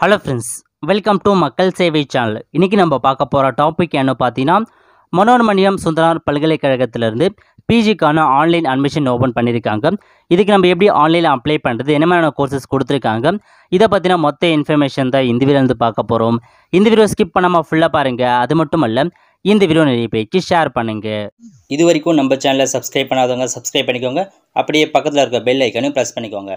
hello friends welcome to மக்கள் சேவை channel இன்றைக்கி நம்ம பார்க்க போகிற டாபிக் என்ன பார்த்தீங்கன்னா மனோன்மணியம் சுந்தரார் பல்கலைக்கழகத்திலேருந்து பிஜிக்கான ஆன்லைன் அட்மிஷன் ஓப்பன் பண்ணியிருக்காங்க இதுக்கு நம்ம எப்படி ஆன்லைனில் அப்ளை பண்ணுறது என்ன மாதிரியான கோர்சஸ் கொடுத்துருக்காங்க இதை பற்றின மொத்த இன்ஃபர்மேஷன் தான் இந்த வீடியோலேருந்து பார்க்க போகிறோம் இந்த வீடியோ ஸ்கிப் பண்ணாமல் ஃபுல்லாக பாருங்கள் அது மட்டும் அல்ல இந்த வீடியோ நிறைய பேருக்கு ஷேர் பண்ணுங்கள் இது வரைக்கும் நம்ம சேனலை சப்ஸ்கிரைப் பண்ணாதவங்க சப்ஸ்கிரைப் பண்ணிக்கோங்க அப்படியே பக்கத்தில் இருக்க பெல் ஐக்கனையும் ப்ரெஸ் பண்ணிக்கோங்க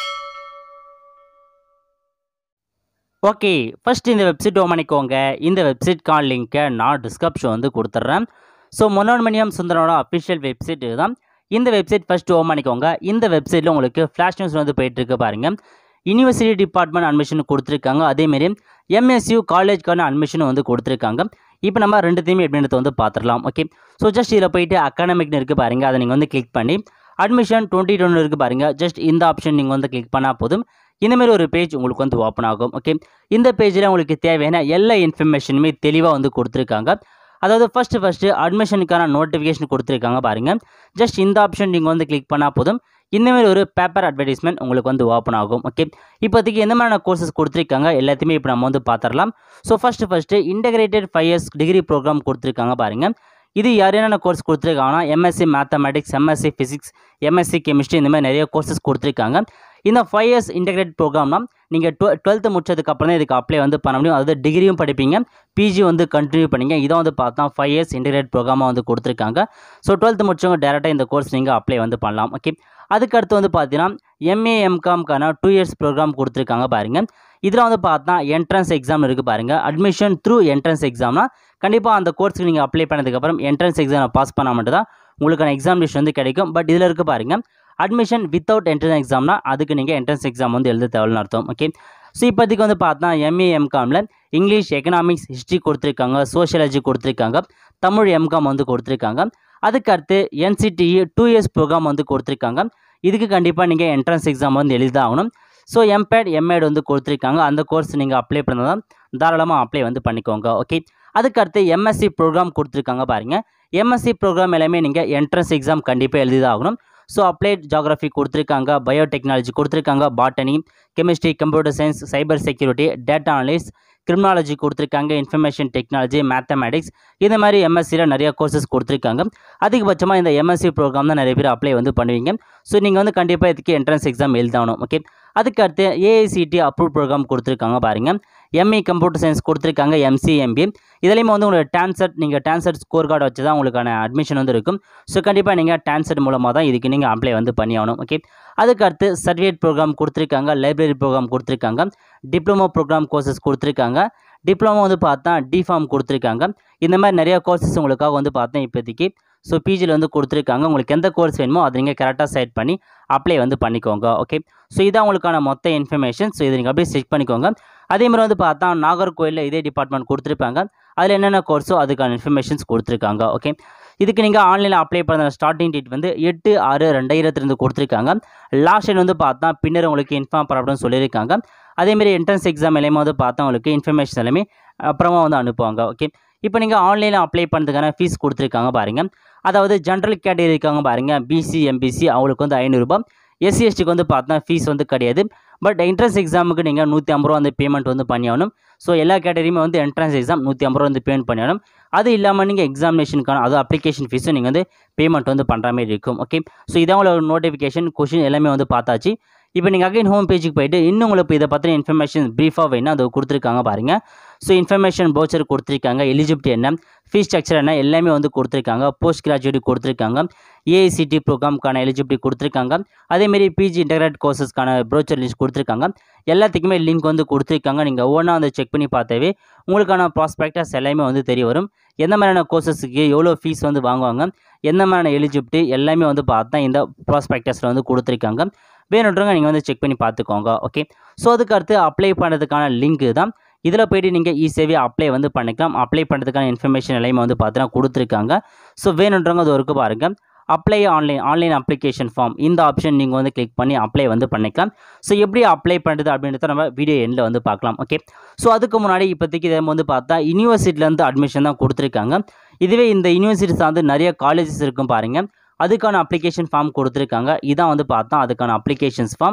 ஓகே ஃபர்ஸ்ட் இந்த வெப்சைட் ஓம் பண்ணிக்கோங்க இந்த வெப்சைட்கான லிங்க்கை நான் டிஸ்கிரிப்ஷன் வந்து கொடுத்துட்றேன் ஸோ மனோன்மணியம் சுந்தரோட அஃபிஷியல் வெப்சைட் இதுதான் இந்த வெப்சைட் ஃபஸ்ட் ஓம் பண்ணிக்கோங்க இந்த வெப்சைட்டில் உங்களுக்கு ஃப்ளாஷ் நியூஸ் வந்து போயிட்டுருக்கு பாருங்கள் யூனிவர்சிட்டி டிபார்ட்மெண்ட் அட்மிஷன் கொடுத்துருக்காங்க அதேமாரி எம்எஸ்யூ காலேஜ்க்கான அட்மிஷன் வந்து கொடுத்துருக்காங்க இப்போ நம்ம ரெண்டுத்தையுமே எப்படின்றத வந்து பார்த்துடலாம் ஓகே ஸோ ஜஸ்ட் இதில் போயிட்டு அகாடமிக்னு இருக்குது பாருங்கள் அதை நீங்கள் வந்து கிளிக் பண்ணி அட்மிஷன் டுவெண்ட்டி டுவெண்ட்டி இருக்குது பாருங்கள் ஜஸ்ட் இந்த ஆப்ஷன் நீங்கள் வந்து கிளிக் பண்ணால் போதும் இந்தமாரி ஒரு பேஜ் உங்களுக்கு வந்து ஓப்பன் ஆகும் ஓகே இந்த பேஜில் உங்களுக்கு தேவையான எல்லா இன்ஃபர்மேஷனுமே தெளிவாக வந்து கொடுத்துருக்காங்க அதாவது ஃபஸ்ட்டு ஃபஸ்ட்டு அட்மிஷனுக்கான நோட்டிஃபிகேஷன் கொடுத்துருக்காங்க பாருங்கள் ஜஸ்ட் இந்த ஆப்ஷன் நீங்கள் வந்து கிளிக் பண்ணால் போதும் இந்தமாரி ஒரு பேப்பர் அட்வர்டைஸ்மெண்ட் உங்களுக்கு வந்து ஓப்பன் ஆகும் ஓகே இப்போதைக்கு எந்த மாதிரியான கோர்சஸ் கொடுத்துருக்காங்க எல்லாத்தையுமே இப்போ நம்ம வந்து பார்த்துடலாம் so first first integrated five years degree programme கொடுத்துருக்காங்க பாருங்கள் இது யார் என்னென்ன கோர்ஸ் கொடுத்துருக்காங்கன்னா MSc mathematics MSc physics MSc chemistry இந்த மாதிரி நிறைய கோர்சஸ் கொடுத்துருக்காங்க இந்த ஃபைவ் இயர்ஸ் இன்டகிரேட் ப்ரோக்ராம்னா நீங்கள் டுவெ டுவெல்த்து முடிச்சதுக்கப்புறம் தான் இதுக்கு அப்ளை வந்து பண்ண முடியும் அதாவது டிகிரியும் படிப்பீங்க பிஜி வந்து கண்டினியூ பண்ணிங்க இதை வந்து பார்த்தா ஃபைவ் இயர்ஸ் இன்டகிரேட் ப்ரோக்ராமாக வந்து கொடுத்துருக்காங்க ஸோ டுவெல்த்து முடிச்சவங்க டேரெக்டாக இந்த கோர்ஸ் நீங்கள் அப்ளை வந்து பண்ணலாம் ஓகே அதுக்கடுத்து வந்து பார்த்தீங்கன்னா எம்ஏ எம்காம்க்கான டூ இயர்ஸ் ப்ரோக்ராம் கொடுத்துருக்காங்க பாருங்கள் இதில் வந்து பார்த்தா என்ட்ரன்ஸ் எக்ஸாம் இருக்குது பாருங்கள் அட்மிஷன் த்ரூ என்ட்ரன்ஸ் எக்ஸாம்னா கண்டிப்பாக அந்த கோர்ஸுக்கு நீங்கள் அப்ளை பண்ணதுக்கப்புறம் என்ட்ரன்ஸ் எக்ஸாமை பாஸ் பண்ணால் மட்டும் தான் உங்களுக்கான எக்ஸாமினேஷன் வந்து கிடைக்கும் பட் இதில் இருக்குது பாருங்கள் அட்மிஷன் வித்தவுட் என்ட்ரன்ஸ் எக்ஸாம்னா அதுக்கு நீங்கள் என்ட்ரன்ஸ் எக்ஸாம் வந்து எழுத தேவைன்னு அர்த்தம் ஓகே ஸோ இப்போதைக்கு வந்து பார்த்தா எம்ஏ எம்காமில் இங்கிலீஷ் எக்கனாமிக்ஸ் ஹிஸ்ட்ரி கொடுத்துருக்காங்க சோஷியாலஜி கொடுத்துருக்காங்க தமிழ் எம்காம் வந்து கொடுத்துருக்காங்க அதுக்கடுத்து என்சிடிஇ டூ இயர்ஸ் ப்ரோக்ராம் வந்து கொடுத்துருக்காங்க இதுக்கு கண்டிப்பாக நீங்கள் என்ட்ரன்ஸ் எக்ஸாம் வந்து எழுதாகணும் ஸோ எம்பேட் எம்ஏட் வந்து கொடுத்துருக்காங்க அந்த கோர்ஸ் நீங்கள் அப்ளை பண்ணால் தான் தாராளமாக அப்ளை வந்து பண்ணிக்கோங்க ஓகே அதுக்கடுத்து எம்எஸ்சி ப்ரோக்ராம் கொடுத்துருக்காங்க பாருங்கள் எம்எஸ்சி ப்ரோக்ராம் எல்லாமே நீங்கள் என்ட்ரன்ஸ் எக்ஸாம் கண்டிப்பாக எழுதி தான் ஆகணும் ஸோ அப்ளைட் ஜாகிரஃபி கொடுத்துருக்காங்க பயோடெக்னாலஜி கொடுத்துருக்காங்க botany chemistry computer science cyber security data analyst criminology கொடுத்துருக்காங்க இன்ஃபர்மேஷன் டெக்னாலஜி மேத்தமேட்டிக்ஸ் இந்த மாதிரி எம்எஸ்சியில் நிறைய கோர்சஸ் கொடுத்துருக்காங்க அதிகபட்சமாக இந்த எம்எஸ்சி ப்ரோக்ராம் தான் நிறைய பேர் அப்ளை வந்து பண்ணுவீங்க ஸோ நீங்கள் வந்து கண்டிப்பாக இதுக்கு என்ட்ரன்ஸ் எக்ஸாம் எழுதணும் ஓகே அதுக்கடுத்து ஏஐசிடி அப்ரூவ் ப்ரோக்ராம் கொடுத்துருக்காங்க பாருங்கள் எம்இ கம்ப்யூட்டர் சயின்ஸ் கொடுத்துருக்காங்க எம்சி எம்பிஏ இதுலேயுமே வந்து உங்களுக்கு டான்செட் நீங்கள் டான்செட் ஸ்கோர் கார்டு வச்சு தான் உங்களுக்கான அட்மிஷன் வந்து இருக்கும் ஸோ கண்டிப்பாக நீங்கள் டான்செட் மூலமாக தான் இதுக்கு நீங்கள் அப்ளை வந்து பண்ணி ஆகணும் ஓகே அதுக்கடுத்து சர்டிஃபிகேட் ப்ரோக்ராம் கொடுத்துருக்காங்க லைப்ரரி ப்ரோக்ராம் கொடுத்துருக்காங்க டிப்ளமோ ப்ரோக்ராம் கோர்சஸ் கொடுத்துருக்காங்க டிப்ளமோ வந்து பார்த்தா டிஃபார்ம் கொடுத்துருக்காங்க இந்த மாதிரி நிறைய கோர்சஸ் உங்களுக்காக வந்து பார்த்தேன் இப்போதைக்கு ஸோ பிஜியில் வந்து கொடுத்துருக்காங்க உங்களுக்கு எந்த கோர்ஸ் வேணுமோ அதை நீங்கள் கரெக்டாக செட் பண்ணி அப்ளை வந்து பண்ணிக்கோங்க ஓகே ஸோ இதான் உங்களுக்கான மொத்த இன்ஃபர்மேஷன் ஸோ இதை நீங்கள் அப்படியே செக் பண்ணிக்கோங்க அதே மாதிரி வந்து பார்த்தா நாகர்கோயிலில் இதே டிபார்ட்மெண்ட் கொடுத்துருப்பாங்க அதில் என்னென்ன கோர்ஸோ அதுக்கான இன்ஃபர்மேஷன்ஸ் கொடுத்துருக்காங்க ஓகே இதுக்கு நீங்கள் ஆன்லைனில் அப்ளை பண்ண ஸ்டார்டிங் டேட் வந்து எட்டு ஆறு ரெண்டாயிரத்து இருந்து கொடுத்துருக்காங்க லாஸ்ட் டேட் வந்து பார்த்தா பின்னர் உங்களுக்கு இன்ஃபார்ம் பண்ண சொல்லியிருக்காங்க அதேமாரி என்ட்ரன்ஸ் எக்ஸாம் எல்லாமே வந்து பார்த்தா உங்களுக்கு இன்ஃபர்மேஷன் எல்லாமே அப்புறமா வந்து அனுப்புவாங்க ஓகே இப்போ நீங்கள் ஆன்லைனில் அப்ளை பண்ணுறதுக்கான ஃபீஸ் கொடுத்துருக்காங்க பாருங்கள் அதாவது ஜென்ரல் கேட்டகரி இருக்காங்க பாருங்கள் பிசி எம்பிசி அவங்களுக்கு வந்து ஐநூறுரூபா எஸ்சி எஸ்டிக்கு வந்து பார்த்தா ஃபீஸ் வந்து கிடையாது பட் என்ட்ரன்ஸ் எக்ஸாமுக்கு நீங்கள் நூற்றி ஐம்பது ரூபா வந்து பேமெண்ட் வந்து பண்ணி ஆகணும் ஸோ எல்லா கேட்டகரியுமே வந்து என்ட்ரன்ஸ் எக்ஸாம் நூற்றி ஐம்பது ரூபா வந்து பேமெண்ட் பண்ணி ஆகணும் அது இல்லாமல் நீங்கள் எக்ஸாமினேஷனுக்கான அது அப்ளிகேஷன் ஃபீஸும் நீங்கள் வந்து பேமெண்ட் வந்து பண்ணுற மாதிரி இருக்கும் ஓகே ஸோ இதான் உங்களோட நோட்டிஃபிகேஷன் கொஷின் எல்லாமே வந்து பார்த்தாச்சு இப்போ நீங்கள் அகைன் ஹோம் பேஜுக்கு போயிட்டு இன்னும் உங்களுக்கு இதை பற்றின இன்ஃபர்மேஷன் ப்ரீஃபாக வேணும் அதை கொடுத்துருக்காங்க பாருங்கள் ஸோ இன்ஃபர்மேஷன் போச்சர் கொடுத்துருக்காங்க எலிஜிபிலிட்டி என்ன ஃபீஸ் ஸ்ட்ரக்சர் என்ன எல்லாமே வந்து கொடுத்துருக்காங்க போஸ்ட் கிராஜுவேட் கொடுத்துருக்காங்க ஏஐசிடி ப்ரோக்ராம்க்கான எலிஜிபிலிட்டி கொடுத்துருக்காங்க அதேமாரி பிஜி இன்டகிரேட் கோர்சஸ்க்கான ப்ரோச்சர் லிஸ்ட் கொடுத்துருக்காங்க எல்லாத்துக்குமே லிங்க் வந்து கொடுத்துருக்காங்க நீங்கள் ஒவ்வொன்றா வந்து செக் பண்ணி பார்த்தாவே உங்களுக்கான ப்ராஸ்பெக்டஸ் எல்லாமே வந்து தெரிய வரும் எந்த மாதிரியான கோர்சஸுக்கு எவ்வளோ ஃபீஸ் வந்து வாங்குவாங்க எந்த மாதிரியான எலிஜிபிலிட்டி எல்லாமே வந்து பார்த்தா இந்த ப்ராஸ்பெக்டஸில் வந்து கொடுத்துருக்காங்க வேணுன்றவங்க நீங்கள் வந்து செக் பண்ணி பார்த்துக்கோங்க ஓகே ஸோ அதுக்கு அடுத்து அப்ளை பண்ணுறதுக்கான லிங்க் தான் இதில் போய்ட்டு நீங்கள் ஈஸியாகவே அப்ளை வந்து பண்ணிக்கலாம் அப்ளை பண்ணுறதுக்கான இன்ஃபர்மேஷன் எல்லாமே வந்து பார்த்தீங்கன்னா கொடுத்துருக்காங்க ஸோ வேணுன்றவங்க அது ஒருக்கு பாருங்கள் apply online online application form இந்த ஆப்ஷன் நீங்கள் வந்து கிளிக் பண்ணி அப்ளை வந்து பண்ணிக்கலாம் ஸோ எப்படி அப்ளை பண்ணுறது அப்படின்றத நம்ம வீடியோ எண்டில் வந்து பார்க்கலாம் ஓகே ஸோ அதுக்கு முன்னாடி இப்போதைக்கு இதை வந்து பார்த்தா யூனிவர்சிட்டிலேருந்து அட்மிஷன் தான் கொடுத்துருக்காங்க இதுவே இந்த யூனிவர்சிட்டி சார்ந்து நிறைய காலேஜஸ் இருக்கும் பாருங்கள் அதுக்கான அப்ளிகேஷன் ஃபார்ம் கொடுத்துருக்காங்க இதான் வந்து பார்த்தா அதுக்கான அப்ளிகேஷன்ஸ் ஃபார்ம்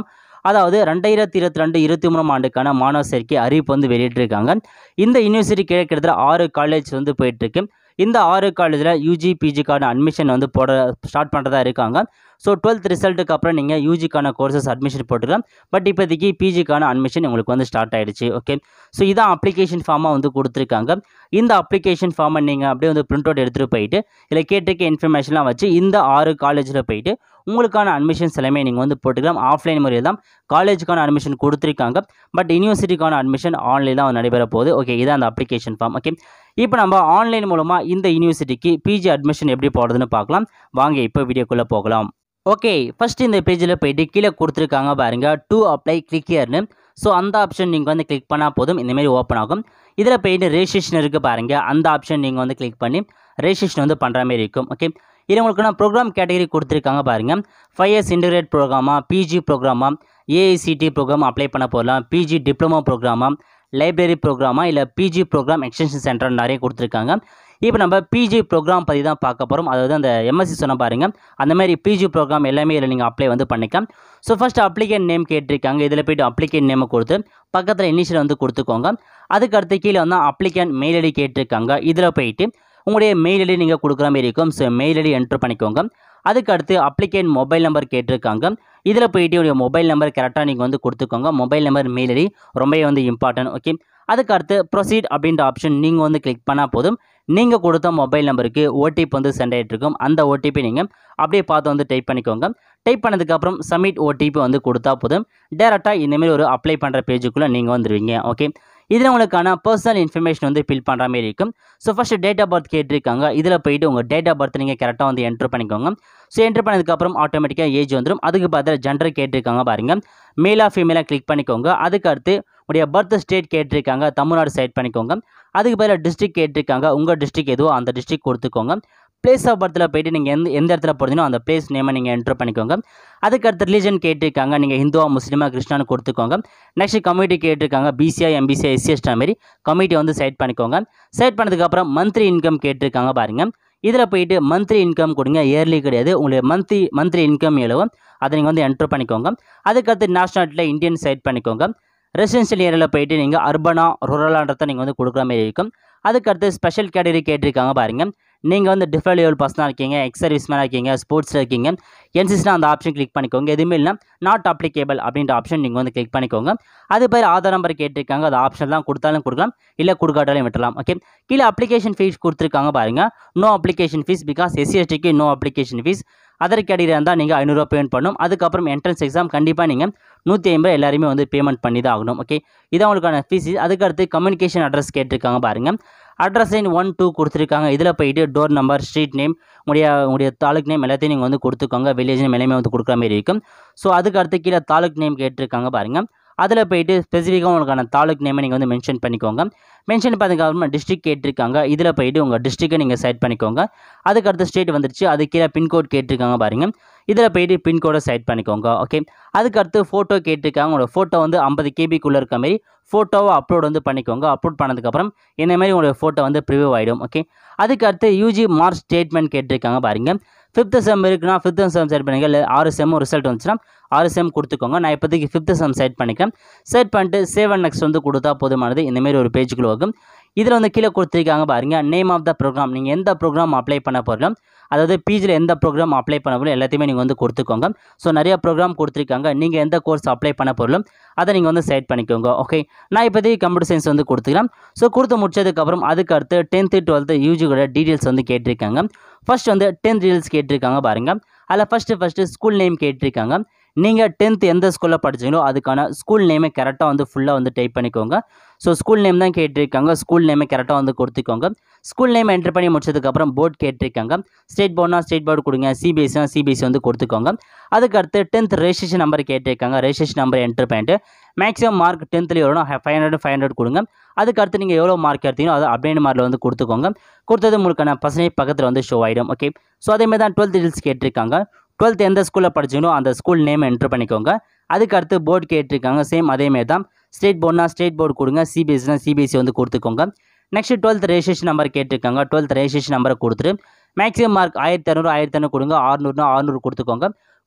அதாவது ரெண்டாயிரத்தி இருபத்தி ரெண்டு இருபத்தி மூணாம் ஆண்டுக்கான மாணவர் சேர்க்கை அறிவிப்பு வந்து வெளியிட்டிருக்காங்க இந்த யூனிவர்சிட்டி கீழே கிட்டத்தட்ட ஆறு காலேஜ் வந்து போயிட்டுருக்கு இந்த ஆறு காலேஜில் யூஜி பிஜிக்கான அட்மிஷன் வந்து போட ஸ்டார்ட் பண்ணுறதா இருக்காங்க ஸோ டுவெல்த் ரிசல்ட்டுக்கு அப்புறம் நீங்கள் யூஜிக்கான கோர்சஸ் அட்மிஷன் போட்டுக்கலாம் பட் இப்போதைக்கு பிஜிக்கான அட்மிஷன் உங்களுக்கு வந்து ஸ்டார்ட் ஆகிடுச்சு ஓகே ஸோ இதான் அப்ளிகேஷன் ஃபார்மாக வந்து கொடுத்துருக்காங்க இந்த அப்ளிகேஷன் ஃபார்மை நீங்கள் அப்படியே வந்து பிரிண்ட் அவுட் எடுத்துகிட்டு போயிட்டு இதில் கேட்டிருக்க இன்ஃபர்மேஷன்லாம் வச்சு இந்த ஆறு காலேஜில் போயிட்டு உங்களுக்கான அட்மிஷன்ஸ் எல்லாமே நீங்கள் வந்து போட்டுக்கலாம் ஆஃப்லைன் முறையில் தான் காலேஜுக்கான அட்மிஷன் கொடுத்துருக்காங்க பட் யூனிவர்சிட்டிக்கான அட்மிஷன் ஆன்லைன் தான் நடைபெற போகுது ஓகே இதான் அந்த அப்ளிகேஷன் ஃபார்ம் ஓகே இப்போ நம்ம ஆன்லைன் மூலமாக இந்த யூனிவர்சிட்டிக்கு பிஜி அட்மிஷன் எப்படி போடுறதுன்னு பார்க்கலாம் வாங்க இப்போ வீடியோக்குள்ளே போகலாம் ஓகே ஃபர்ஸ்ட் இந்த பேஜில் போயிட்டு கீழே கொடுத்துருக்காங்க பாருங்க டு அப்ளை கிளிக் ஹியர்னு ஸோ அந்த ஆப்ஷன் நீங்கள் வந்து கிளிக் பண்ணால் போதும் இந்தமாரி ஓப்பன் ஆகும் இதில் போயிட்டு ரெஜிஸ்ட்ரேஷன் இருக்குது பாருங்கள் அந்த ஆப்ஷன் நீங்கள் வந்து கிளிக் பண்ணி ரெஜிஸ்ட்ரேஷன் வந்து பண்ணுற மாதிரி இருக்கும் ஓகே இதில் உங்களுக்கு நான் ப்ரோக்ராம் கேட்டகரி கொடுத்துருக்காங்க பாருங்கள் ஃபைவ் இயர்ஸ் இன்டகிரேட் ப்ரோக்ராமா பிஜி ப்ரோக்ராமா ஏஐசிடி ப்ரோக்ராம் அப்ளை பண்ண போகலாம் பிஜி டிப்ளமோ ப்ரோக்ராமா லைப்ரரி ப்ரோக்ராமா இல்லை பிஜி ப்ரோக்ராம் எக்ஸ்டென்ஷன் சென்டர் நிறைய கொடுத்துருக்காங்க இப்போ நம்ம பிஜி ப்ரோக்ராம் பற்றி தான் பார்க்க போகிறோம் அதாவது அந்த எம்எஸ்சி சொன்ன பாருங்க அந்த மாதிரி பிஜி ப்ரோக்ராம் எல்லாமே இதில் நீங்கள் அப்ளை வந்து பண்ணிக்கலாம் ஸோ ஃபஸ்ட் அப்ளிகேட் நேம் கேட்டிருக்காங்க இதில் போய்ட்டு அப்ளிகேட் நேமை கொடுத்து பக்கத்தில் இனிஷியல் வந்து கொடுத்துக்கோங்க அதுக்கு அடுத்து கீழே வந்து அப்ளிகேண்ட் மெயில் ஐடி கேட்டிருக்காங்க இதில் போயிட்டு உங்களுடைய மெயில் ஐடி நீங்கள் கொடுக்குற மாதிரி இருக்கும் ஸோ மெயில் ஐடி என்ட்ரு பண்ணிக்கோங்க அதுக்கு அடுத்து அப்ளிகேட் மொபைல் நம்பர் கேட்டிருக்காங்க இதில் போயிட்டு உடைய மொபைல் நம்பர் கரெக்டாக நீங்கள் வந்து கொடுத்துக்கோங்க மொபைல் நம்பர் மெயில் ஐடி ரொம்பவே வந்து இம்பார்ட்டன்ட் ஓகே அதுக்கு அடுத்து ப்ரொசீட் அப்படின்ற ஆப்ஷன் நீங்கள் வந்து கிளிக் பண்ணால் போதும் நீங்கள் கொடுத்த மொபைல் நம்பருக்கு ஓடிபி வந்து சென்ட் ஆகிட்டு இருக்கும் அந்த ஓடிபி நீங்கள் அப்படியே பார்த்து வந்து டைப் பண்ணிக்கோங்க டைப் பண்ணதுக்கப்புறம் சப்மிட் ஓடிபி வந்து கொடுத்தா போதும் டேரெக்டாக இந்தமாரி ஒரு அப்ளை பண்ணுற பேஜுக்குள்ளே நீங்கள் வந்துடுவீங்க ஓகே இதில் உங்களுக்கான பர்சனல் இன்ஃபர்மேஷன் வந்து ஃபில் பண்ணுற மாதிரி இருக்கும் so first date of birth கேட்டிருக்காங்க இதில் போயிட்டு உங்கள் டேட் ஆஃப் பர்த் நீங்கள் கரெக்டாக வந்து என்ட்ரு பண்ணிக்கோங்க ஸோ என்ட்ரு பண்ணதுக்கப்புறம் ஆட்டோமேட்டிக்காக ஏஜ் வந்துடும் அதுக்கு பார்த்து ஜெண்டர் கேட்டிருக்காங்க பாருங்கள் மேலாக ஃபீமேலாக கிளிக் பண்ணிக்கோங்க அதுக்கு அடுத்து உடைய பர்த் ஸ்டேட் கேட்டிருக்காங்க தமிழ்நாடு செலக்ட் பண்ணிக்கோங்க அதுக்கு பதிலாக டிஸ்ட்ரிக் கேட்டிருக்காங்க உங்கள் டிஸ்ட்ரிக் எதுவோ அந்த டிஸ்ட்ரிக் கொடுத்துக்கோங்க பிளேஸ் ஆஃப் பர்த்தில் போயிட்டு நீங்கள் எந்த எந்த இடத்துல போகிறீங்களோ அந்த பிளேஸ் நேமை நீங்கள் என்ட்ரு பண்ணிக்கோங்க அதுக்கு அடுத்து ரிலீஜன் கேட்டிருக்காங்க நீங்கள் ஹிந்துவா முஸ்லீமா கிறிஸ்டானு கொடுத்துக்கோங்க நெக்ஸ்ட் கம்யூனிட்டி கேட்டிருக்காங்க பிசிஐ எம்பிசிஐ எஸ்சிஎஸ்டா மாரி கம்யூனிட்டி வந்து செலக்ட் பண்ணிக்கோங்க செலக்ட் பண்ணதுக்கப்புறம் மந்த்லி இன்கம் கேட்டிருக்காங்க பாருங்கள் இதில் போயிட்டு மந்த்லி இன்கம் கொடுங்க இயர்லி கிடையாது உங்களுடைய மந்த்லி மந்த்லி இன்கம் எவ்வளவோ அதை நீங்கள் வந்து என்ட்ரு பண்ணிக்கோங்க அதுக்கடுத்து நேஷனாலிட்டியில் இந்தியன் செலக்ட் பண்ணிக்கோங்க ரெசிடென்ஷியல் ஏரியாவில் போயிட்டு நீங்கள் அர்பனா ரூரலான்றதை நீங்கள் வந்து கொடுக்குற மாதிரி இருக்கும் அதுக்கடுத்து ஸ்பெஷல் கேட்டகரி கேட்டிருக்காங்க பாருங்கள் நீங்கள் வந்து டிஃபரெண்ட் லெவல் பர்சனாக இருக்கீங்க எக்ஸ் சர்வீஸ் மேனாக இருக்கீங்க ஸ்போர்ட்ஸில் இருக்கீங்க என்சிஸ்னா அந்த ஆப்ஷன் கிளிக் பண்ணிக்கோங்க எதுவுமே இல்லை நாட் அப்ளிகேபிள் அப்படின்ற ஆப்ஷன் நீங்கள் வந்து கிளிக் பண்ணிக்கோங்க அது பேர் ஆதார் நம்பர் கேட்டிருக்காங்க அது ஆப்ஷன் தான் கொடுத்தாலும் கொடுக்கலாம் இல்லை கொடுக்காட்டாலும் விட்டுலாம் ஓகே கீழே அப்ளிகேஷன் ஃபீஸ் கொடுத்துருக்காங்க பாருங்கள் நோ அப்ளிகேஷன் ஃபீஸ் பிகாஸ் எஸ்சிஎஸ்டிக்கு no application fees other category இருந்தால் நீங்கள் ஐநூறுரூவா பேமெண்ட் பண்ணணும் அதுக்கப்புறம் என்ட்ரன்ஸ் எக்ஸாம் கண்டிப்பாக நீங்கள் நூற்றி ஐம்பது எல்லாருமே வந்து பேமெண்ட் பண்ணி தான் ஆகணும் ஓகே இதான் உங்களுக்கான ஃபீஸ் அதுக்கடுத்து கம்யூனிகேஷன் அட்ரஸ் கேட்டிருக்காங்க பாருங்கள் அட்ரஸ் லைன் ஒன் டூ கொடுத்துருக்காங்க இதில் போயிட்டு டோர் நம்பர் ஸ்ட்ரீட் நேம் உங்களுடைய உங்களுடைய தாலுக் நேம் எல்லாத்தையும் நீங்கள் வந்து கொடுத்துக்கோங்க வில்லேஜ் நேம் எல்லாமே வந்து கொடுக்குற மாதிரி இருக்கும் ஸோ அதுக்கு அடுத்து கீழே தாலுக் நேம் கேட்டிருக்காங்க பாருங்கள் அதில் போயிட்டு ஸ்பெசிஃபிக்காக உங்களுக்கான தாலுக் நேமை நீங்கள் வந்து மென்ஷன் பண்ணிக்கோங்க மென்ஷன் பண்ணதுக்கப்புறமா டிஸ்ட்ரிக் கேட்டிருக்காங்க இதில் போயிட்டு உங்கள் டிஸ்ட்ரிக்கை நீங்கள் செலக்ட் பண்ணிக்கோங்க அதுக்கு அடுத்த ஸ்டேட் வந்துருச்சு அது கீழே பின்கோட் கேட்டிருக்காங்க பாருங்கள் இதில் போயிட்டு பின்கோடை செலக்ட் பண்ணிக்கோங்க ஓகே அதுக்கு அடுத்து ஃபோட்டோ கேட்டிருக்காங்க உங்களோட ஃபோட்டோ வந்து ஐம்பது கேபிக்குள்ளே இருக்க மாதிரி ஃபோட்டோவை அப்லோட் வந்து பண்ணிக்கோங்க அப்லோட் பண்ணதுக்கப்புறம் இந்த மாதிரி உங்களோட ஃபோட்டோ வந்து ப்ரிவியூ ஆகிடும் ஓகே அதுக்கு அடுத்து யூஜி மார்க் ஸ்டேட்மெண்ட் கேட்டிருக்காங்க பாருங்கள் ஃபிஃப்த்து செம் இருக்குன்னா ஃபிஃப்த்து செம் செட் பண்ணிக்க இல்லை ஆறு செம்மும் ரிசல்ட் வந்துச்சுன்னா ஆறு செம் கொடுத்துக்கோங்க நான் இப்போதைக்கு ஃபிஃப்த்து செம் செட் பண்ணிக்கிறேன் செட் பண்ணிட்டு சேவ் அண்ட் நெக்ஸ்ட் வந்து கொடுத்தா போதுமானது இந்தமாரி ஒரு பேஜுக்குள்ள வரும் இதில் வந்து கீழே கொடுத்துருக்காங்க பாருங்கள் நேம் ஆஃப் த ப்ரோக்ராம் நீங்கள் எந்த ப்ரோக்ராம் அப்ளை பண்ண போகிறோம் அதாவது பிஜியில் எந்த ப்ரோக்ராம் அப்ளை பண்ண போகிறோம் எல்லாத்தையுமே நீங்கள் வந்து கொடுத்துக்கோங்க ஸோ நிறைய ப்ரோக்ராம் கொடுத்துருக்காங்க நீங்கள் எந்த கோர்ஸ் அப்ளை பண்ண போகிறோம் அதை நீங்கள் வந்து செலக்ட் பண்ணிக்கோங்க ஓகே நான் இப்போதைக்கு கம்ப்யூட்டர் சயின்ஸ் வந்து கொடுத்துக்கிறேன் ஸோ கொடுத்து முடிச்சதுக்கப்புறம் அதுக்கு அடுத்து டென்த்து டுவெல்த்து யூஜியோட டீட்டெயில்ஸ் வந்து கேட்டிருக்காங்க ஃபர்ஸ்ட் வந்து டென்த் டீட்டெயில்ஸ் கேட்டிருக்காங்க பாருங்கள் அதில் ஃபஸ்ட்டு ஃபஸ்ட்டு ஸ்கூல் நேம் கேட்டிருக்காங்க நீங்கள் டென்த் எந்த ஸ்கூலில் படிச்சீங்களோ அதுக்கான ஸ்கூல் நேமை கரெக்டாக வந்து ஃபுல்லாக வந்து டைப் பண்ணிக்கோங்க ஸோ ஸ்கூல் நேம் தான் கேட்டிருக்காங்க ஸ்கூல் நேமை கரெக்டாக வந்து கொடுத்துக்கோங்க ஸ்கூல் நேம் என்ட்ரு பண்ணி முடிச்சதுக்கப்புறம் போர்டு கேட்டிருக்காங்க ஸ்டேட் போர்ட்னா ஸ்டேட் போர்டு கொடுங்க சிபிஎஸ்சினா சிபிஎஸ்சி வந்து கொடுத்துக்கோங்க அதுக்கு அடுத்து டென்த் ரெஜிஸ்ட்ரேஷன் நம்பர் கேட்டிருக்காங்க ரெஜிஸ்ட்ரேஷன் நம்பர் என்ட்ரு பண்ணிட்டு மேக்ஸிமம் மார்க் டென்த்தில் எவ்வளோ ஃபைவ் ஹண்ட்ரட் ஃபைவ் ஹண்ட்ரட் கொடுங்க அதுக்கு அடுத்து நீங்கள் எவ்வளோ மார்க் எடுத்தீங்களோ அதை அப்டேட் மார்க்கில் வந்து கொடுத்துக்கோங்க கொடுத்தது உங்களுக்கான பர்சன்டேஜ் பக்கத்தில் வந்து ஷோ ஆகிடும் ஓகே ஸோ அதேமாதிரி தான் டுவெல்த் டீல்ஸ் கேட்டிருக்காங்க டுவெல்த் எந்த ஸ்கூலில் படிச்சீங்களோ அந்த ஸ்கூல் நேம் என்ட்ரு பண்ணிக்கோங்க அதுக்கு அடுத்து போர்டு கேட்டிருக்காங்க சேம் அதேமாரி தான் ஸ்டேட் போர்ட்னா ஸ்டேட் போர்டு கொடுங்க சிபிஎஸ்சினா சிபிஎஸ்சி வந்து கொடுத்துக்கோங்க நெக்ஸ்ட் டுவெல்த் ரெஜிஸ்ட்ரேஷன் நம்பர் கேட்டிருக்காங்க டுவெல்த் ரெஜிஸ்ட்ரேஷன் நம்பரை கொடுத்துட்டு மேக்ஸிமம் மார்க் ஆயிரத்தி இரநூறு ஆயிரத்தி ஐநூறு கொடுங்க ஆறுநூறுனா ஆறுநூறு கொடுத்துக்கோங்க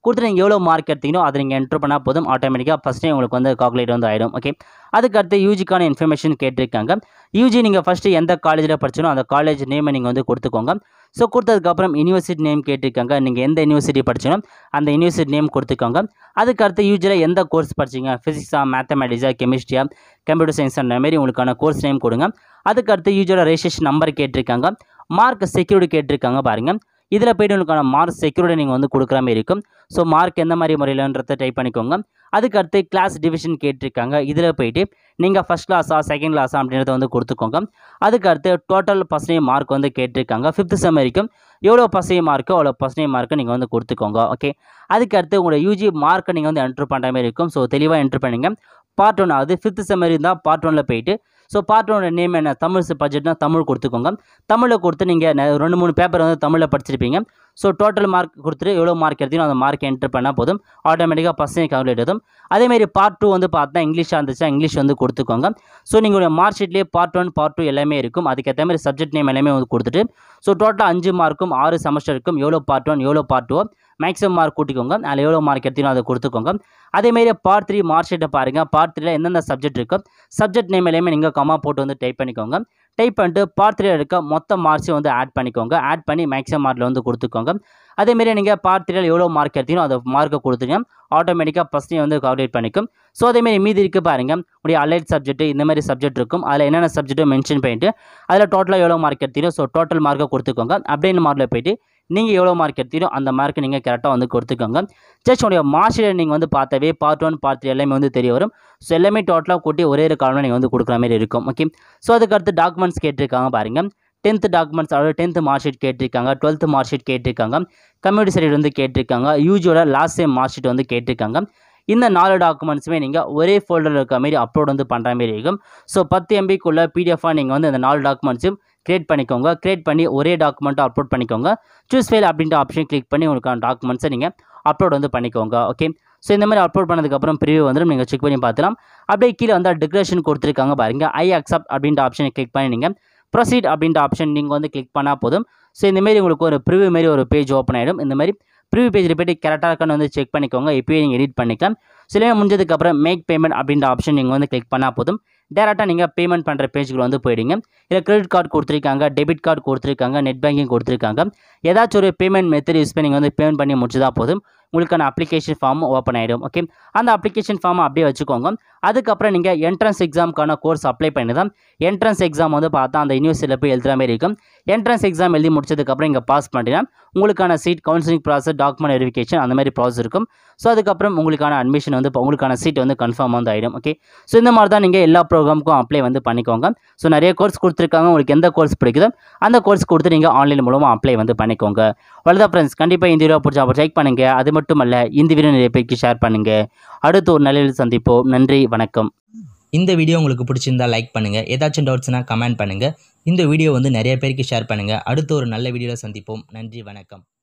கொடுத்து நீங்கள் எவ்வளோ மார்க் எடுத்தீங்களோ அதை நீங்கள் என்ட்ரு பண்ணால் போதும் ஆட்டோமேட்டிக்காக ஃபஸ்ட்டே உங்களுக்கு வந்து கால்குலேட் வந்து ஆகிடும் ஓகே அதுக்கு அடுத்து யூஜிக்கான இன்ஃபர்மேஷன் கேட்டிருக்காங்க யூஜி நீங்கள் ஃபஸ்ட்டு எந்த காலேஜில் படிச்சனோ அந்த காலேஜ் நேமை நீங்கள் வந்து கொடுத்துக்கோங்க ஸோ கொடுத்ததுக்கப்புறம் யூனிவர்சிட்டி நேம் கேட்டிருக்காங்க நீங்கள் எந்த யூனிவர்சிட்டி படிச்சனோ அந்த யூனிவர்சிட்டி நேம் கொடுத்துக்கோங்க அதுக்கு அடுத்து யூஜியில் எந்த கோர்ஸ் படிச்சீங்க ஃபிசிக்ஸா மேத்தமெட்டிக்ஸா கெமிஸ்ட்ரியா கம்ப்யூட்டர் சயின்ஸ் அந்த மாதிரி உங்களுக்கான கோர்ஸ் நேம் கொடுங்க அதுக்கு அடுத்து யூஜியோட ரெஜிஸ்ட்ரேஷன் நம்பர் கேட்டிருக்காங்க மார்க் செக்யூரிட்டி கேட்டிருக்காங்க பாருங்கள் இதில் போய்ட்டு உங்களுக்கான மார்க் செக்யூரிட்டி நீங்கள் வந்து கொடுக்குற மாதிரி இருக்கும் ஸோ மார்க் எந்த மாதிரி முறையிலன்றதை டைப் பண்ணிக்கோங்க அதுக்கு அடுத்து கிளாஸ் டிவிஷன் கேட்டிருக்காங்க இதில் போயிட்டு நீங்கள் ஃபஸ்ட் கிளாஸா செகண்ட் கிளாஸா அப்படின்றத வந்து கொடுத்துக்கோங்க அதுக்கு அடுத்து டோட்டல் பர்சன்டேஜ் மார்க் வந்து கேட்டிருக்காங்க ஃபிஃப்த் செம் வரைக்கும் எவ்வளோ பர்சன்டேஜ் மார்க்கோ அவ்வளோ பர்சன்டேஜ் மார்க்கு நீங்கள் வந்து கொடுத்துக்கோங்க ஓகே அதுக்கு அடுத்து உங்களோட யூஜி மார்க்கை நீங்கள் வந்து என்ட்ரு பண்ணுற மாதிரி இருக்கும் ஸோ தெளிவாக என்ட்ரு பண்ணுங்க பார்ட் ஒன் ஆகுது ஃபிஃப்த் செம் இருந்தால் பார்ட் ஒனில் போயிட்டு ஸோ பார்ட் ஒனோட நேம் என்ன தமிழ் பட்ஜெட்னா தமிழ் கொடுத்துக்கோங்க தமிழில் கொடுத்து நீங்கள் ரெண்டு மூணு பேப்பர் வந்து தமிழில் படிச்சிருப்பீங்க ஸோ டோட்டல் மார்க் கொடுத்துட்டு எவ்வளோ மார்க் எடுத்தீங்களோ அந்த மார்க் என்ட்ரு பண்ணால் போதும் ஆட்டோமேட்டிக்காக பர்சன்டேஜ் கால்குலேட் ஆகும் அதேமாரி பார்ட் டூ வந்து பார்த்தா இங்கிலீஷாக இருந்துச்சுன்னா இங்கிலீஷ் வந்து கொடுத்துக்கோங்க ஸோ நீங்களுடைய மார்க் ஷீட்லேயே பார்ட் ஒன் பார்ட் டூ எல்லாமே இருக்கும் அதுக்கேற்ற மாதிரி சப்ஜெக்ட் நேம் எல்லாமே வந்து கொடுத்துட்டு ஸோ டோட்டலாக அஞ்சு மார்க்கும் ஆறு செமஸ்டருக்கும் எவ்வளோ பார்ட் ஒன் எவ்வளோ பார்ட் டூ மேக்ஸிமம் மார்க் கூட்டிக்கோங்க அதில் எவ்வளோ மார்க் எடுத்தீங்களோ அதை கொடுத்துக்கோங்க அதேமாரி பார்ட் த்ரீ மார்க் ஷீட்டை பாருங்கள் பார்ட் த்ரீல எந்தெந்த சப்ஜெக்ட் இருக்கோ சப்ஜெக்ட் நேம் எல்லாமே நீங்கள் கமா போட்டு வந்து டைப் பண்ணிக்கோங்க டைப் பண்ணிட்டு பார்ட் த்ரீல இருக்க மொத்த மார்க்ஸையும் வந்து ஆட் பண்ணிக்கோங்க ஆட் பண்ணி மேக்ஸிமம் மார்க்கில் வந்து கொடுத்துக்கோங்க அதேமாரி நீங்கள் பார்ட் த்ரீல எவ்வளோ மார்க் எடுத்தீங்களோ அந்த மார்க்கை கொடுத்துங்க ஆட்டோமேட்டிக்காக ஃபஸ்ட்டையும் வந்து கால்குலேட் பண்ணிக்கும் ஸோ அதேமாரி மீதி இருக்கு பாருங்கள் உடைய அலைட் சப்ஜெக்ட் இந்த மாதிரி சப்ஜெக்ட் இருக்கும் அதில் என்னென்ன சப்ஜெக்ட்டை மென்ஷன் பண்ணிட்டு அதில் டோட்டலாக எவ்வளோ மார்க் எடுத்தீங்களோ ஸோ டோட்டல் மார்க்கை கொடுத்துக்கோங்க அப்படின்னு மார்க்கில் போயிட்டு நீங்கள் எவ்வளோ மார்க் எடுத்தீங்களோ அந்த மார்க்கு நீங்கள் கரெக்டாக வந்து கொடுத்துக்கோங்க ஜஸ்ட் உடைய மார்க் ஷீட்டை நீங்கள் வந்து பார்த்தாவே பார்ட் ஒன் பார்ட் த்ரீ எல்லாமே வந்து தெரிய வரும் ஸோ எல்லாமே டோட்டலாக கூட்டி ஒரே ஒரு காலம் நீங்கள் வந்து கொடுக்குற மாதிரி இருக்கும் ஓகே ஸோ அதுக்கு அடுத்து டாக்குமெண்ட்ஸ் கேட்டிருக்காங்க பாருங்கள் டென்த்து டாக்குமெண்ட்ஸ் அதாவது டென்த்து மார்க் ஷீட் கேட்டிருக்காங்க டுவெல்த்து மார்க் ஷீட் கேட்டிருக்காங்க கம்யூனிட்டி சர்டிஃபிகேட் வந்து கேட்டிருக்காங்க யூஜியோட லாஸ்ட் டைம் மார்க் ஷீட் வந்து கேட்டிருக்காங்க இந்த நாலு டாக்குமெண்ட்ஸுமே நீங்கள் ஒரே ஃபோல்டரில் இருக்க மாதிரி அப்லோட் வந்து பண்ணுற மாதிரி இருக்கும் ஸோ பத்து எம்பிக்குள்ளே பிடிஎஃபாக நீங்கள் வந்து இந்த நாலு டாக்குமெண்ட்ஸும் கிரியேட் பண்ணிக்கோங்க கிரியேட் பண்ணி ஒரே டாக்குமெண்ட்டை அப்லோட் பண்ணிக்கோங்க சூஸ் ஃபைல் அப்படின்ற ஆப்ஷன் கிளிக் பண்ணி உங்களுக்கான டாக்குமெண்ட்ஸை நீங்கள் அப்லோட் வந்து பண்ணிக்கோங்க ஓகே ஸோ இந்த மாதிரி அப்லோட் பண்ணதுக்கப்புறம் ப்ரிவியூ வந்துடும் நீங்கள் செக் பண்ணி பார்த்துலாம் அப்படியே கீழே வந்து டிக்ரேஷன் கொடுத்துருக்காங்க பாருங்கள் ஐ அக்செப்ட் அப்படின்ற ஆப்ஷனை கிளிக் பண்ணி நீங்கள் ப்ரொசீட் அப்படின்ற ஆப்ஷன் நீங்கள் வந்து கிளிக் பண்ணால் போதும் ஸோ இந்தமாரி உங்களுக்கு ஒரு ப்ரிவியூ மாரி ஒரு பேஜ் ஓப்பன் ஆகிடும் இந்த மாதிரி ப்ரிவியூ பேஜில் போய்ட்டு கரெக்டாக இருக்கான்னு வந்து செக் பண்ணிக்கோங்க இப்போயே நீங்கள் எடிட் பண்ணிக்கலாம் சில முடிஞ்சதுக்கப்புறம் மேக் பேமெண்ட் அப்படின்ற ஆப்ஷன் நீங்கள் வந்து கிளிக் பண்ணால் போதும் டேரெக்டாக நீங்கள் பேமெண்ட் பண்ணுற பேஜுக்கு வந்து போயிடுங்க இதில் கிரெடிட் கார்டு கொடுத்துருக்காங்க டெபிட் கார்டு கொடுத்துருக்காங்க நெட் பேங்கிங் கொடுத்துருக்காங்க ஏதாச்சும் ஒரு பேமெண்ட் மெத்தட் யூஸ் பண்ணி நீங்கள் வந்து பேமெண்ட் பண்ணி முடிச்சதா போதும் உங்களுக்கான அப்ளிகேஷன் ஃபார்ம் ஓப்பன் ஆகிடும் ஓகே அந்த அப்ளிகேஷன் ஃபார்மை அப்படியே வச்சுக்கோங்க அதுக்கப்புறம் நீங்கள் என்ட்ரன்ஸ் எக்ஸாமுக்கான கோர்ஸ் அப்ளை பண்ணி தான் என்ட்ரன்ஸ் எக்ஸாம் வந்து பார்த்தா அந்த யூனிவர்சிட்டியில் போய் எழுதுகிற மாதிரி இருக்கும் என்ட்ரன்ஸ் எக்ஸாம் எழுதி முடிச்சதுக்கப்புறம் இங்கே பாஸ் பண்ணிட்டீங்கன்னா உங்களுக்கான seat counselling process document verification அந்த மாதிரி ப்ராசஸ் இருக்கும் ஸோ அதுக்கப்புறம் உங்களுக்கான அட்மிஷன் வந்து உங்களுக்கான சீட் வந்து கன்ஃபார்ம் வந்து ஆகிடும் ஓகே ஸோ இந்த மாதிரி தான் நீங்கள் எல்லா ப்ரோக்ராமுக்கும் அப்ளை வந்து பண்ணிக்கோங்க ஸோ நிறைய கோர்ஸ் கொடுத்துருக்காங்க உங்களுக்கு எந்த கோர்ஸ் பிடிக்குதோ அந்த கோர்ஸ் கொடுத்து நீங்கள் ஆன்லைன் மூலமாக அப்ளை வந்து பண்ணிக்கோங்க அவ்வளோதான் ஃப்ரெண்ட்ஸ் கண்டிப்பாக இந்த வீடியோ பிடிச்சா அப்போ லைக் பண்ணுங்கள் அது மட்டும் அல்ல இந்த வீடியோ நிறைய பேருக்கு ஷேர் பண்ணுங்கள் அடுத்து ஒரு நிலையில் சந்திப்போம் நன்றி வணக்கம் இந்த வீடியோ உங்களுக்கு பிடிச்சிருந்தா லைக் பண்ணுங்கள் ஏதாச்சும் டவுட்ஸ்னால் கமெண்ட் பண்ணுங்கள் இந்த வீடியோ வந்து நிறைய பேருக்கு ஷேர் பண்ணுங்கள் அடுத்த ஒரு நல்ல வீடியோவில் சந்திப்போம் நன்றி வணக்கம்